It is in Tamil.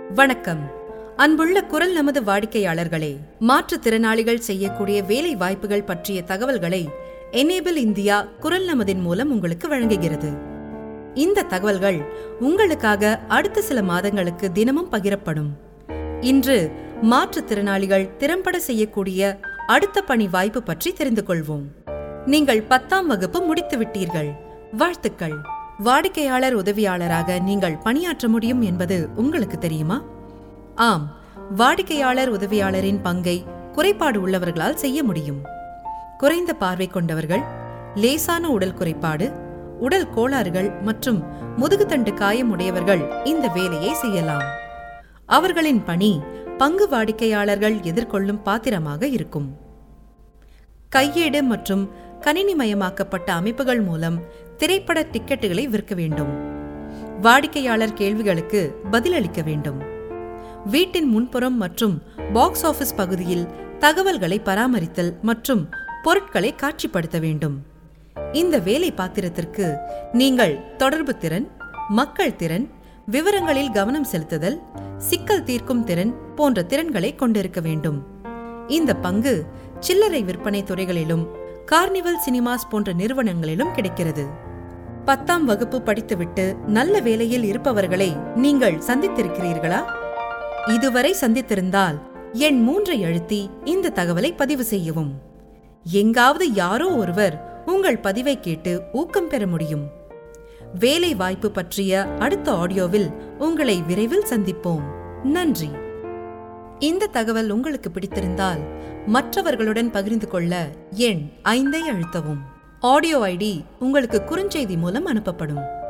வணக்கம் அன்புள்ள குரல் நமது வாடிக்கையாளர்களே மாற்றுத்திறனாளிகள் செய்யக்கூடிய வேலை வாய்ப்புகள் பற்றிய தகவல்களை எனேபிள் இந்தியா குரல் நமதின் மூலம் உங்களுக்கு வழங்குகிறது இந்த தகவல்கள் உங்களுக்காக அடுத்த சில மாதங்களுக்கு தினமும் பகிரப்படும் இன்று மாற்றுத்திறனாளிகள் திறம்பட செய்யக்கூடிய அடுத்த பணி வாய்ப்பு பற்றி தெரிந்து கொள்வோம் நீங்கள் பத்தாம் வகுப்பு முடித்து விட்டீர்கள் வாழ்த்துக்கள் வாடிக்கையாளர் உதவியாளராக நீங்கள் பணியாற்ற முடியும் என்பது உங்களுக்கு தெரியுமா ஆம் வாடிக்கையாளர் உதவியாளரின் பங்கை குறைபாடு உள்ளவர்களால் செய்ய முடியும் குறைந்த பார்வை கொண்டவர்கள் லேசான உடல் குறைபாடு உடல் கோளாறுகள் மற்றும் முதுகுத்தண்டு காயமுடையவர்கள் இந்த வேலையை செய்யலாம் அவர்களின் பணி பங்கு வாடிக்கையாளர்கள் எதிர்கொள்ளும் பாத்திரமாக இருக்கும் கையேடு மற்றும் கணினிமயமாக்கப்பட்ட அமைப்புகள் மூலம் திரைப்பட டிக்கெட்டுகளை விற்க வேண்டும் வாடிக்கையாளர் கேள்விகளுக்கு பதிலளிக்க வேண்டும் வீட்டின் முன்புறம் மற்றும் பாக்ஸ் ஆபீஸ் பகுதியில் தகவல்களை பராமரித்தல் மற்றும் பொருட்களை காட்சிப்படுத்த வேண்டும் இந்த வேலை பாத்திரத்திற்கு நீங்கள் தொடர்பு திறன் மக்கள் திறன் விவரங்களில் கவனம் செலுத்துதல் சிக்கல் தீர்க்கும் திறன் போன்ற திறன்களை கொண்டிருக்க வேண்டும் இந்த பங்கு சில்லறை விற்பனை துறைகளிலும் கார்னிவல் சினிமாஸ் போன்ற நிறுவனங்களிலும் கிடைக்கிறது பத்தாம் வகுப்பு படித்துவிட்டு நல்ல வேலையில் இருப்பவர்களை நீங்கள் சந்தித்திருக்கிறீர்களா இதுவரை சந்தித்திருந்தால் எண் மூன்றை அழுத்தி இந்த தகவலை பதிவு செய்யவும் எங்காவது யாரோ ஒருவர் உங்கள் பதிவை கேட்டு ஊக்கம் பெற முடியும் வேலை வாய்ப்பு பற்றிய அடுத்த ஆடியோவில் உங்களை விரைவில் சந்திப்போம் நன்றி இந்த தகவல் உங்களுக்கு பிடித்திருந்தால் மற்றவர்களுடன் பகிர்ந்து கொள்ள எண் ஐந்தை அழுத்தவும் ஆடியோ ஐடி உங்களுக்கு குறுஞ்செய்தி மூலம் அனுப்பப்படும்